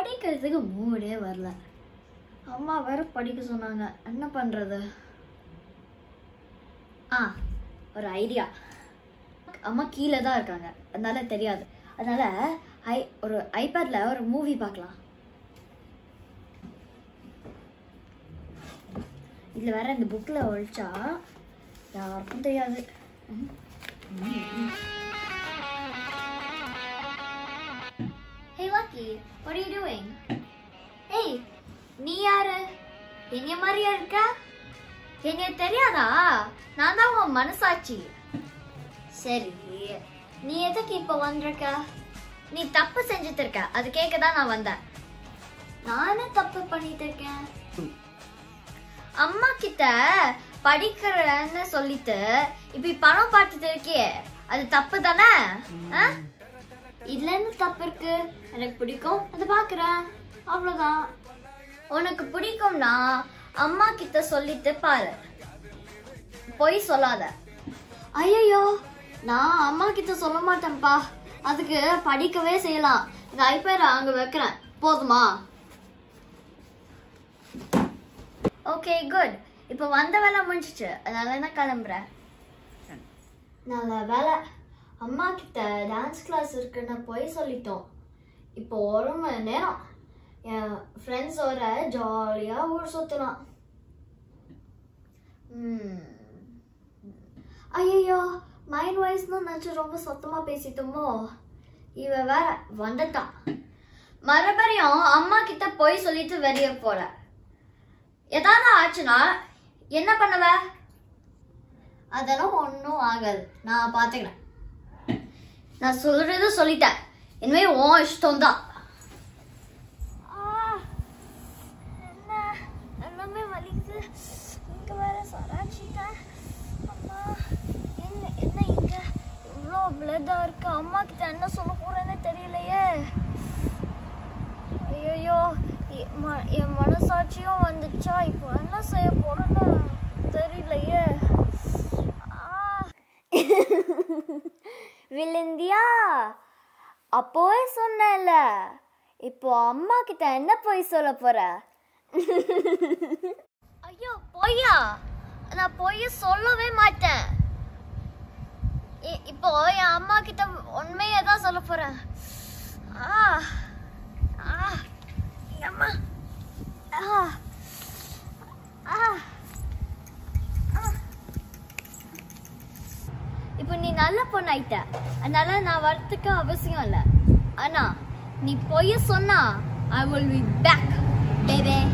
படிக்கிறதுக்கு மூடே வரல அம்மா வேற படிக்க சொன்னாங்க என்ன பண்றது ஆ ஒரு ஐடியா அம்மா கீழே தான் இருக்காங்க அதனால தெரியாது அதனால ஐ ஒரு ஐபேட்ல ஒரு மூவி பார்க்கலாம் இதில் வேற இந்த புக்கில் ஒழிச்சா யாருக்கும் தெரியாது ம். Hey Lucky, what are you doing? Hey, நீ யாரு என்ன மாதிரியா இருக்க எனக்கு தெரியாதா நான் தான் உன் மனசாட்சி சரி நீ எதுக்கு இப்ப வந்திருக்க நீ தப்பு செஞ்சுட்டு இருக்க அது கேட்க தான் நான் வந்தேன் நானே தப்பு பண்ணிட்டு இருக்கேன் அம்மா கிட்ட படிக்கிறேன்னு சொல்லிட்டு இப்படி பணம் பார்த்துட்டு இருக்கியே அது தப்பு தானே ஆ? இதுல என்ன தப்பு இருக்கு எனக்கு பிடிக்கும் அதை பாக்குறேன் அவ்வளவுதான் உனக்கு பிடிக்கும்னா அம்மா கிட்ட சொல்லிட்டு பாரு பொய் சொல்லாத ஐயோ நான் அம்மா கிட்ட சொல்ல மாட்டேன்ப்பா அதுக்கு படிக்கவே செய்யலாம் இந்த ஐபேரை அங்க வைக்கிறேன் போதுமா ஓகே குட் இப்போ வந்த வேலை முடிஞ்சிச்சு அதனால நான் கிளம்புறேன் நல்ல வேலை அம்மா கிட்ட டான்ஸ் கிளாஸ் இருக்குன்னு போய் சொல்லிட்டோம் இப்போ ஒரு மணி நேரம் என் ஃப்ரெண்ட்ஸோட ஜாலியாக ஊர் சுற்றலாம் ஐயோ மைண்ட் வாய்ஸ்னு நினச்சி ரொம்ப சத்தமாக பேசிட்டோமோ இவ வேற வந்துட்டான் மறுபடியும் அம்மா கிட்ட போய் சொல்லிட்டு வெளியே போற ஏதாவது ஆச்சுன்னா என்ன பண்ணுவ அதெல்லாம் ஒன்றும் ஆகாது நான் பார்த்துக்கிறேன் நான் சொல்றது சொல்லிட்டேன் இனிமே உன் இஷ்டம் தான் எல்லாமே வலிக்குது இங்க வேற சராச்சிட்டேன் அம்மா என்ன என்ன இங்க இவ்வளோ பிளட்டா இருக்கு அம்மா கிட்ட என்ன சொல்ல போறேன்னு தெரியலையே ஐயோ என் மனசாட்சியும் வந்துச்சா இப்போ என்ன செய்ய போறேன்னு தெரியலையே விழுந்தியா அப்போவே சொன்னேன்ல இப்போ அம்மா கிட்ட என்ன போய் சொல்ல போற ஐயோ பொய்யா நான் பொய்ய சொல்லவே மாட்டேன் இ- இப்போ என் அம்மா கிட்ட உண்மையை தான் சொல்ல போறேன் ஆ ஆ அம்மா ஆ ஆ இப்போ நீ நல்ல பொண்ணாயிட்ட அதனால நான் வரத்துக்கு அவசியம் இல்லை ஆனா நீ பொய்ய சொன்னா I will be back baby